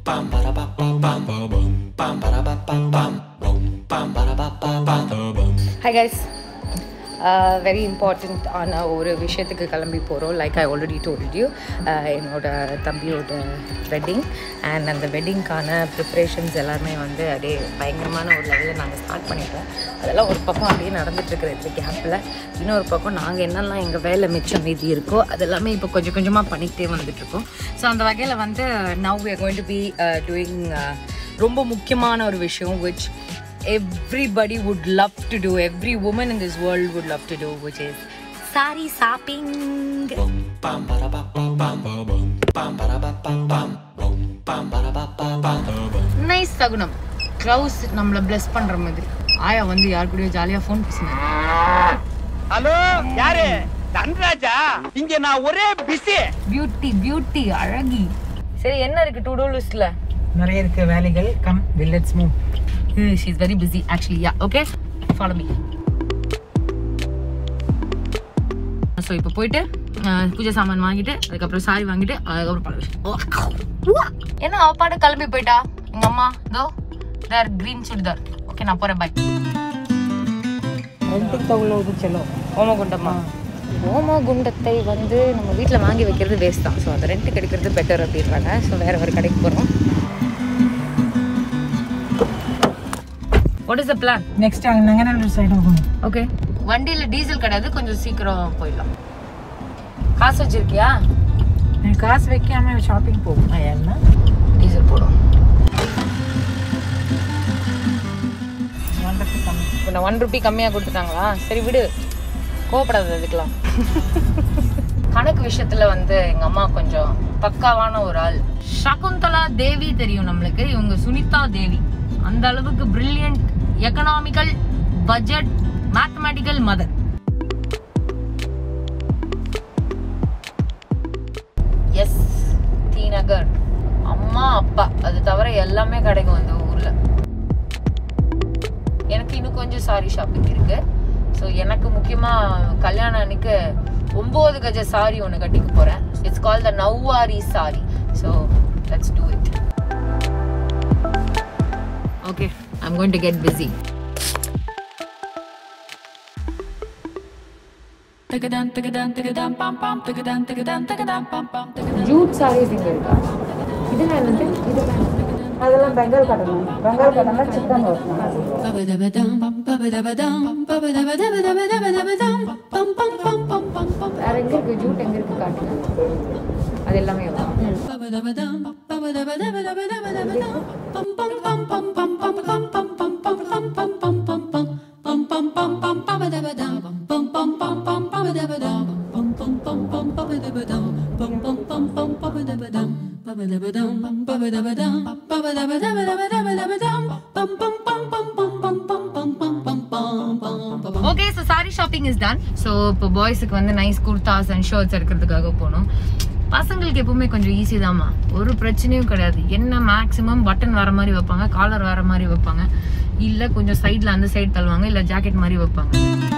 Hi guys very important ஆன ஒரு விஷயத்துக்கு கிளம்பி போகிறோம் like I already told you என்னோட தம்பியோட வெட்டிங் அண்ட் அந்த வெட்டிங்க்கான ப்ரிப்ரேஷன்ஸ் எல்லாமே வந்து அப்படியே பயங்கரமான ஒரு லெவலில் நாங்கள் ஸ்டார்ட் பண்ணிட்டோம் அதெல்லாம் ஒரு பக்கம் அப்படியே நடந்துட்டுருக்குற இந்த கேப்பில் இன்னொரு பக்கம் நாங்கள் என்னெல்லாம் எங்கள் வேலை மிச்சம் மீதி இருக்கோ அதெல்லாமே இப்போ கொஞ்சம் கொஞ்சமாக பண்ணிக்கிட்டே வந்துட்டுருக்கோம் ஸோ அந்த வகையில் வந்து now we are going to be uh, doing uh, ரொம்ப முக்கியமான ஒரு விஷயம் which everybody would love to do every woman in this world would love to do which is sari shopping nice சகுனம் க்ளவுஸ் நம்மள bless பண்ற மாதிரி ஆயா வந்து யார் கூடயோ ஜாலியா ஃபோன் பேசினாங்க ஹலோ யாரு தன்ராஜா இங்க நான் ஒரே பிஸி பியூட்டி பியூட்டி அழகி சரி என்ன இருக்கு டு டூ லிஸ்ட்ல நிறைய இருக்கு வேலைகள் come let's move she is very busy actually yeah okay follow me so இப்போ போயிட்டு அஹ், பூஜை சாமான் வாங்கிட்டு அதுக்கப்புறம் சாரி வாங்கிட்டு அதுக்கப்புறம் பல விஷயம் என்ன அவ பாட்டு கிளம்பி போயிட்டா எங்க அம்மா தோ தேர் கிரீன் சுடிதார் ஓகே நான் போறேன் பை ரெண்டுக்கு தகுந்த செல்லோ ஓமகுண்டம்மா ஓமகுண்டத்தை வந்து நம்ம வீட்டில் வாங்கி வைக்கிறது வேஸ்ட் தான் ஸோ அதை ரெண்ட்டுக்கு எடுக்கிறது பெட்டர் அப்படின்றாங்க ஸோ வேற ஒரு கடைக்கு போகிறோம் what is the plan next அங்கே நங்கநல்லூர் சைடு போகணும் ஓகே வண்டியில் டீசல் கிடையாது கொஞ்சம் சீக்கிரம் போயிடலாம் காசு வச்சிருக்கியா நான் காசு வைக்காம ஷாப்பிங் போகும் ஏன்னா டீசல் போடும் ஒன்றரை கம்மி இப்போ நான் ஒன் ருபி கம்மியாக கொடுத்துட்டாங்களா சரி விடு கோவப்படாத அதுக்கெல்லாம் கணக்கு விஷயத்துல வந்து எங்க அம்மா கொஞ்சம் பக்காவான ஒரு ஆள் சகுந்தலா தேவி தெரியும் நம்மளுக்கு இவங்க சுனிதா தேவி அந்த அளவுக்கு brilliant economical budget mathematical mother S T Nagar அம்மா அப்பா அது தவிர எல்லாமே கிடைக்கும் அந்த ஊர்ல எனக்கு இன்னும் கொஞ்சம் சாரி ஷாப்பிங் இருக்கு ஸோ எனக்கு முக்கியமா கல்யாணம் அன்னைக்கு ஒம்பது கஜ சாரி ஒன்று கட்டிக்க போறேன் it's call the Nauvari sari so let's do it okay I'm going to get busy jute saris இங்கே இருக்கா இதெல்லாம் என்னது இதெல்லாம் அதெல்லாம் பெங்கால் காட்டணும் பெங்கால் காட்டணும் சிக்கன் வரணும் வேற எங்க இருக்கு ஜூட் எங்க இருக்கு காட்டுங்க அது எல்லாமே வா. Okay so sari shopping is done so இப்போ பாய்ஸுக்கு வந்து நைஸ் குர்தாஸ் அண்ட் ஷர்ட்ஸ் எடுக்கிறதுக்காக போகணும் பசங்களுக்கு எப்பவுமே கொஞ்சம் ஈஸி தாம்மா ஒரு பிரச்சனையும் கிடையாது என்ன மேக்ஸிமம் பட்டன் வர மாதிரி வைப்பாங்க காலர் வர மாதிரி வைப்பாங்க இல்லை கொஞ்சம் சைடில் அந்த சைடு தள்ளுவாங்க இல்லை ஜாக்கெட் மாதிரி வைப்பாங்க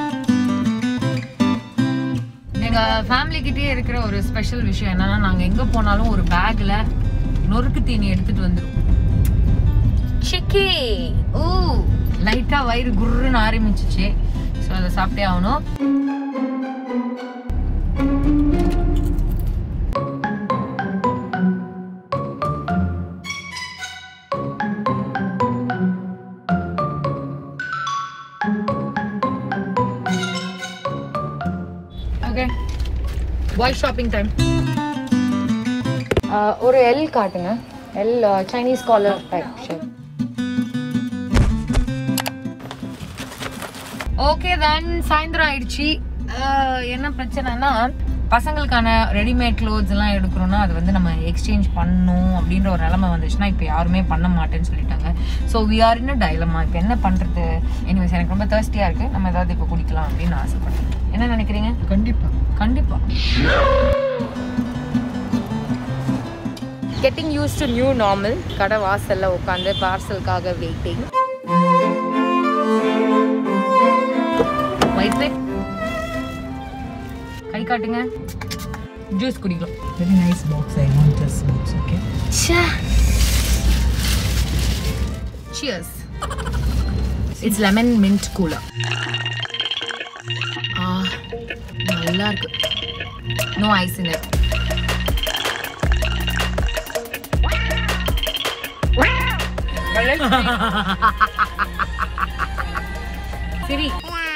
எங்க ஃபேமிலி கிட்டே இருக்கிற ஒரு ஸ்பெஷல் விஷயம் என்னன்னா நாங்க எங்க போனாலும் ஒரு பேக்ல நொறுக்கு தீனி எடுத்துட்டு வந்துருவோம் சிக்கி ஊ லைட்டா வயிறு குர்ருன்னு ஆரம்பிச்சிச்சு ஸோ அதை சாப்பிட்டே ஆகணும் ஓகே பாய் ஷாப்பிங் டைம் ஒரு எல் காட்டுங்க L Chinese collar type shirt okay then சாயந்தரம் ஆயிடுச்சு அஹ், என்ன பிரச்சனைனா பசங்களுக்கான ரெடிமேட் க்ளோத்ஸ் எல்லாம் எடுக்கிறோம்னா அது வந்து நம்ம எக்ஸ்சேஞ்ச் பண்ணணும் அப்படின்ற ஒரு நிலைமை வந்துச்சுன்னா இப்போ யாருமே பண்ண மாட்டேன்னு சொல்லிட்டாங்க so we are in dilemma இப்போ என்ன பண்ணுறது எனிவேஸ் எனக்கு ரொம்ப தேர்ஸ்டியாக இருக்குது நம்ம ஏதாவது இப்போ குடிக்கலாம் அப்படின்னு நான் ஆசைப்படுறேன் என்ன நினைக்கிறீங்க கண்டிப்பா கண்டிப்பா getting used to new normal கடை வாசல்ல உட்காந்து பார்சலுக்காக வெயிட்டிங் வயிற்று கை காட்டுங்க ஜூஸ் குடிக்கலாம் very nice box I want this box okay cheers it's lemon mint cooler ஆ நல்லா இருக்கு நோ ஐஸ் இன் இட் சரி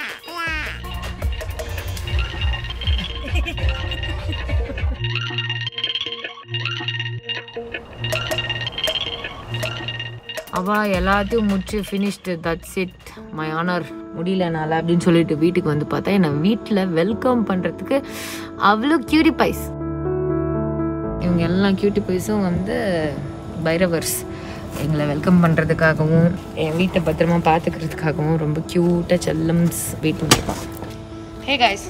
அவா எல்லாத்தையும் முடிச்சு finished that's it my honour முடியல என்னால் அப்படின்னு சொல்லிட்டு வீட்டுக்கு வந்து பார்த்தா என்னை வீட்டில் வெல்கம் பண்ணுறதுக்கு அவ்வளோ கியூரி பைஸ் இவங்க எல்லா கியூட்டி பைஸும் வந்து பைரவர்ஸ் எங்களை வெல்கம் பண்ணுறதுக்காகவும் என் வீட்டை பத்திரமா பார்த்துக்கிறதுக்காகவும் ரொம்ப க்யூட்டாக செல்லம்ஸ் வெயிட் பண்ணியிருப்பான் ஹே காய்ஸ்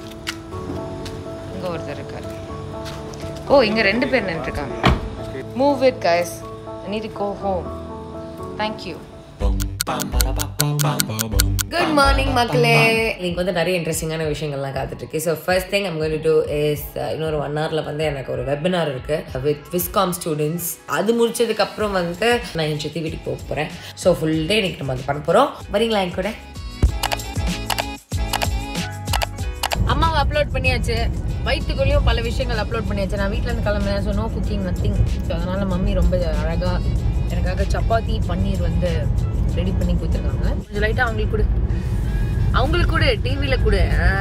இங்கே ஒருத்தர் இருக்கார் ஓ இங்கே ரெண்டு பேர் நின்றுருக்காங்க move it guys need go home thank you good morning மக்களே இன்னைக்கு வந்து நிறைய இன்ட்ரெஸ்டிங்கான விஷயங்கள்லாம் காத்துட்டு இருக்கு so first thing I'm going to is இன்னொரு ஒன் ஹவரில் வந்து எனக்கு ஒரு வெபினார் இருக்கு வித் விஸ்காம் ஸ்டூடெண்ட்ஸ் அது முடிச்சதுக்கு அப்புறம் வந்து நான் என் சித்தி வீட்டுக்கு போக போகிறேன் ஸோ ஃபுல் டே இன்னைக்கு நம்ம அது பண்ண போகிறோம் வரீங்களா என் கூட அம்மாவை அப்லோட் பண்ணியாச்சு வயிற்றுக்குள்ளேயும் பல விஷயங்கள் அப்லோட் பண்ணியாச்சு நான் வீட்டில் இருந்து கிளம்புனேன் so no cooking nothing so அதனால் மம்மி ரொம்ப அழகாக எனக்காக சப்பாத்தி பன்னீர் வந்து ரெடி பண்ணி கொடுத்துருக்காங்க கொஞ்சம் லைட்டாக அவங்களுக்கு கொடு அவங்களுக்கு கொடு டிவியில் கொடு ஆ.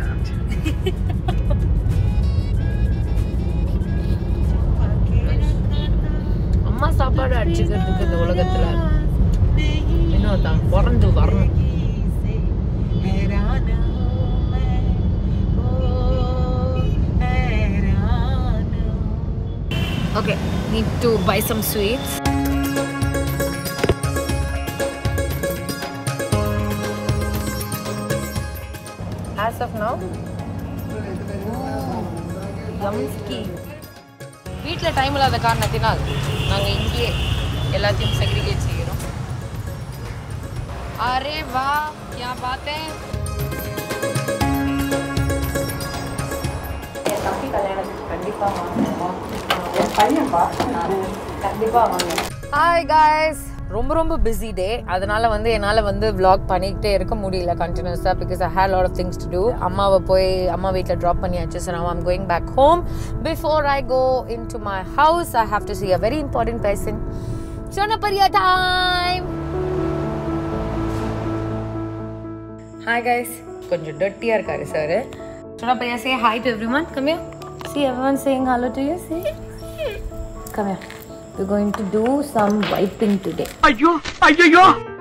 அம்மா சாப்பாடு அடிச்சுக்கிறதுக்கு இந்த உலகத்தில் இன்னும் தான் பிறந்து வரணும் Okay, need to buy some sweets. As of now, Yumski. வீட்டில் டைம் இல்லாத காரணத்தினால் நாங்கள் இங்கேயே எல்லாத்தையும் செக்ரிகேட் செய்கிறோம் அரே வா क्या बात है என் தம்பி கல்யாணத்துக்கு கண்டிப்பாக வாங்குவோம் என் பையன் பார்த்து கண்டிப்பாக வாங்குவேன் ஹாய் காய்ஸ் ரொம்ப ரொம்ப பிஸி டே அதனால வந்து என்னால் வந்து vlog பண்ணிக்கிட்டே இருக்க முடியல கண்டினியூஸாக because I have lot of things to do அம்மாவை போய் அம்மா வீட்டில் ட்ராப் பண்ணியாச்சு ஸோ நான் I'm going back home before I go in to my house I have to see a very important person சொன்னப்பரியா டைம் ஹாய் கைஸ் கொஞ்சம் டர்ட்டியாக இருக்காரு சார் சொன்னப்பரியா say hi to everyone come See everyone saying hello to you. See? Come here. We're going to do some wiping today. ஐயோ ஐயோ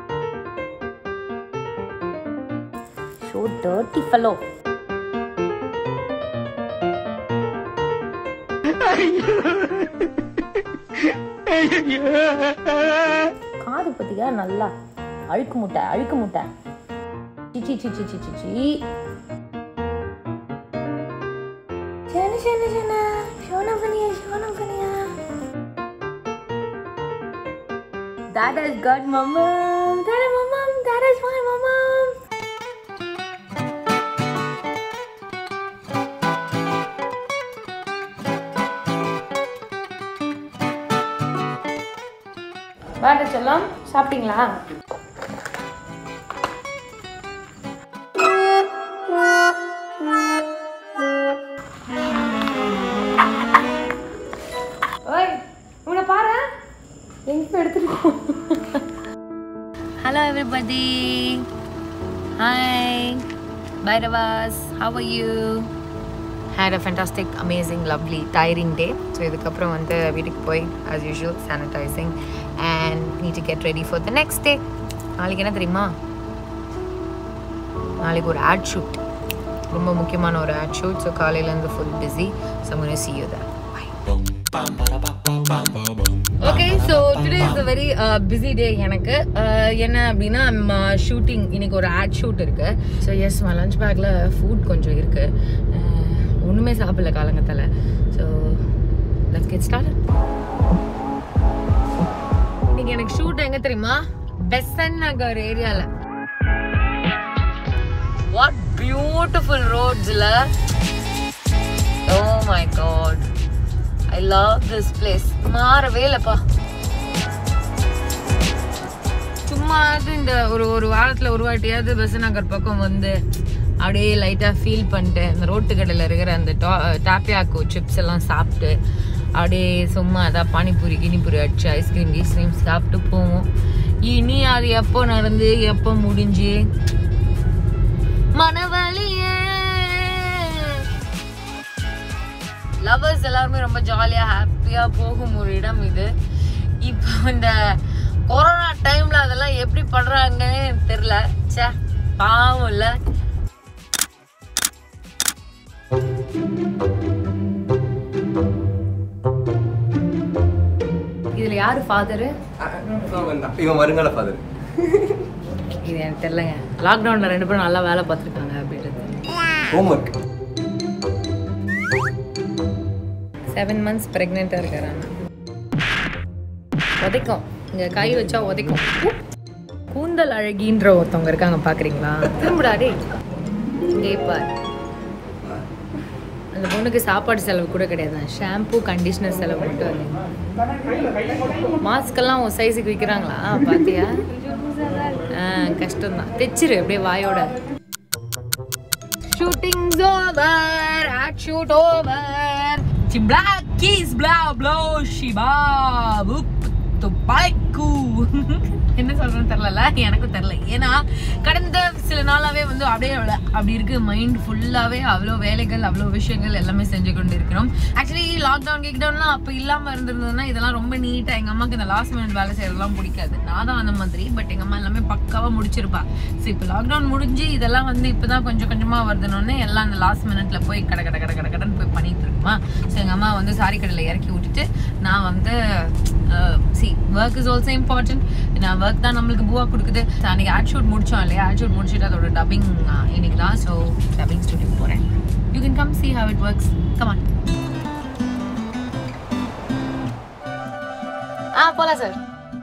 So dirty fellow. காது பத்தியா நல்லா அழுக்கு முட்டை அழுக்கு முட்டை சிச்சி சிச்சி சிச்சி சி ஷோனா ஷோனா ஷோனா ஷோனா பண்ணியா ஷோனா பண்ணியா That is good, mama. That is my mom. That is my mama. வாட செல்லம் சாப்பிட்டீங்களா ஓய் உன்னை பாரு எங்க எடுத்துட்டு Hello, everybody. Hi, Bairavas. How are you? Had a fantastic, amazing, lovely, tiring day. So இதுக்கப்புறம் வந்து வீட்டுக்கு போய் as usual sanitizing and need to get ready for the next day. நாளைக்கு என்ன தெரியுமா நாளைக்கு ஒரு ஆட் ஷூட் ரொம்ப முக்கியமான ஒரு ஆட் ஷூட் ஸோ காலையிலேருந்து ஃபுல் பிஸி ஸோ முன்னே see you there. Bye. Okay so today is a very busy day எனக்கு Uh, என்ன அப்படின்னா ஷூட்டிங் இன்னைக்கு ஒரு ஆட் ஷூட் இருக்கு ஸோ எஸ் மை லஞ்ச் பேக்கில் ஃபுட் கொஞ்சம் இருக்கு Uh, ஒன்றுமே சாப்பிடல காலங்கத்தில் ஸோ லெட்ஸ் கெட் ஸ்டார்ட் இன்னைக்கு எனக்கு ஷூட் எங்க தெரியுமா பெசன் நகர் ஏரியாவில் வாட் பியூட்டிஃபுல் ரோட்ஸில் oh my God I love this place மாறவே இல்லைப்பா சும்மாவது இந்த ஒரு ஒரு வாரத்தில் ஒரு வாட்டியாவது பெச நகர் பக்கம் வந்து அப்படியே லைட்டாக ஃபீல் பண்ணிட்டு அந்த ரோட்டு கடையில் இருக்கிற அந்த டாப்பியாக்கோ சிப்ஸ் எல்லாம் சாப்பிட்டு அப்படியே சும்மா அதான் பானிபூரி கினிபூரி அடிச்சு ஐஸ்கிரீம் கீஸ்கிரீம் சாப்பிட்டு போவோம் இனி அது எப்போ நடந்து எப்போ முடிஞ்சு மனவழியே லவர்ஸ் எல்லாருமே ரொம்ப ஜாலியாக ஹாப்பியாக போகும் ஒரு இடம் இது இப்போ இந்த கொரோனா டைமில் அதெல்லாம் எப்படி பண்ணுறாங்கன்னு எனக்கு தெரில ச்சே பாவம் இல்லை இதில் யார் ஃபாதரு இவன் வருங்கால ஃபாதர் இது எனக்கு தெரிலங்க லாக்டவுனில் ரெண்டு பேரும் நல்லா வேலை பார்த்துருக்காங்க அப்படின்றது ஹோம்ஒர்க் செவன் மந்த்ஸ் ப்ரெக்னெண்ட்டாக இருக்கிறாங்க உதைக்கும் இங்கே கை வச்சா உதைக்கும் கூந்தல் அழகின்ற ஒருத்தவங்க இருக்காங்க பார்க்குறீங்களா திரும்புடா டேய் இங்கே பார் அந்த பொண்ணுக்கு சாப்பாடு செலவு கூட கிடையாது ஷாம்பு கண்டிஷனர் செலவு மட்டும் அது மாஸ்கெல்லாம் உன் சைஸுக்கு விற்கிறாங்களா பார்த்தியா ஆ கஷ்டம்தான் தைச்சிரு அப்படியே வாயோட shootings over ad shoot over Black keys, blah, blah, shiba, whoop, துப்பாய்க்கு என்ன சொல்றேன்னு தெரிலல எனக்கும் தெரில ஏன்னா கடந்த சில நாளாவே வந்து அப்படியே அவ்வளோ அப்படி இருக்கு மைண்ட் ஃபுல்லாவே அவ்வளோ வேலைகள் அவ்வளோ விஷயங்கள் எல்லாமே செஞ்சு கொண்டு இருக்கிறோம் ஆக்சுவலி லாக்டவுன் கீக்டவுன்லாம் அப்போ இல்லாமல் இருந்திருந்ததுன்னா இதெல்லாம் ரொம்ப நீட்டாக எங்கள் அம்மாக்கு இந்த லாஸ்ட் மினிட் வேலை செய்யறதுலாம் பிடிக்காது நான் தான் அந்த மாதிரி பட் எங்கள் அம்மா எல்லாமே பக்காவாக முடிச்சிருப்பா ஸோ இப்போ லாக்டவுன் முடிஞ்சு இதெல்லாம் வந்து இப்போ தான் கொஞ்சம் கொஞ்சமாக வருதுனோடனே எல்லாம் அந்த லாஸ்ட் மினிட்ல போய் கட கட கட கட கடன்னு போய் பண்ணிட்டு இருக்குமா ஸோ எங்கள் அம்மா வந்து சாரி கடையில் இறக்கி விட்டுட்டு நான் வந்து see work is also important நான் ஒர்க் தான் நம்மளுக்கு பூவா கொடுக்குது So, அன்னைக்கு ஆட் ஷூட் முடிச்சோம் இல்லையா ஆட் ஷூட் முடிச்சுட்டு அதோட டப்பிங் இன்னைக்கு தான் ஸோ டப்பிங் ஸ்டுடியோ போகிறேன் you can come see how it works come on ஆ போகலாம் சார்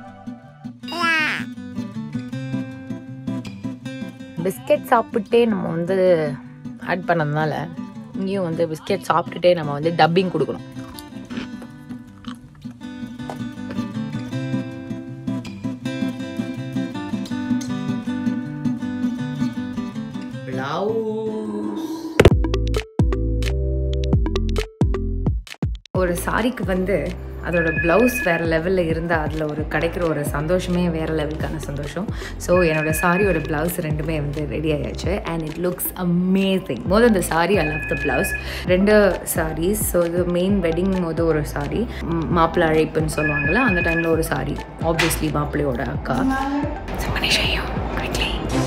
பிஸ்கெட் சாப்பிட்டே நம்ம வந்து ஆட் பண்ணதுனால இங்கேயும் வந்து பிஸ்கெட் சாப்பிட்டுட்டே நம்ம வந்து டப்பிங் கொடுக்கணும் ஒரு சாரிக்கு வந்து அதோட ப்ளவுஸ் வேறு லெவலில் இருந்தால் அதில் ஒரு கிடைக்கிற ஒரு சந்தோஷமே வேறு லெவலுக்கான சந்தோஷம் ஸோ என்னோட சாரியோட ப்ளவுஸ் ரெண்டுமே வந்து ரெடி ஆயாச்சு and it looks amazing more இந்த sari I love the blouse ரெண்டு சாரீஸ் ஸோ இது மெயின் வெட்டிங் போது ஒரு சாரி மாப்பிள்ளை அழைப்புன்னு சொல்லுவாங்கள்ல அந்த டைமில் ஒரு சாரி ஆப்வியஸ்லி மாப்பிள்ளையோட அக்கா So, I'm gonna show you quickly.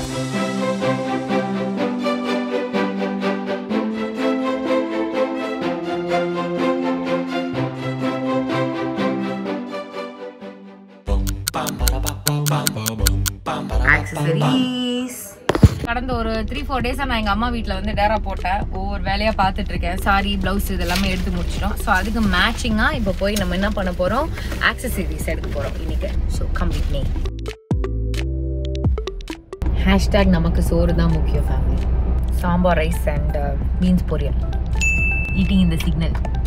Accessories கடந்த ஒரு த்ரீ ஃபோர் டேஸாக நான் எங்கள் அம்மா வீட்டில் வந்து டேரா போட்டேன் ஒவ்வொரு வேலையாக பார்த்துட்டு இருக்கேன் சாரி ப்ளவுஸ் இது எல்லாமே எடுத்து முடிச்சிட்டோம் ஸோ அதுக்கு மேட்சிங்காக இப்போ போய் நம்ம என்ன பண்ண போகிறோம் ஆக்சசரிஸ் எடுக்க போகிறோம் இன்னைக்கு ஸோ கம்ப்ளீட் மீ ஹேஷ்டேக் நமக்கு சோறு தான் முக்கியம் family sambar rice and beans பொரியல் ஈட்டிங் இந்த சிக்னல்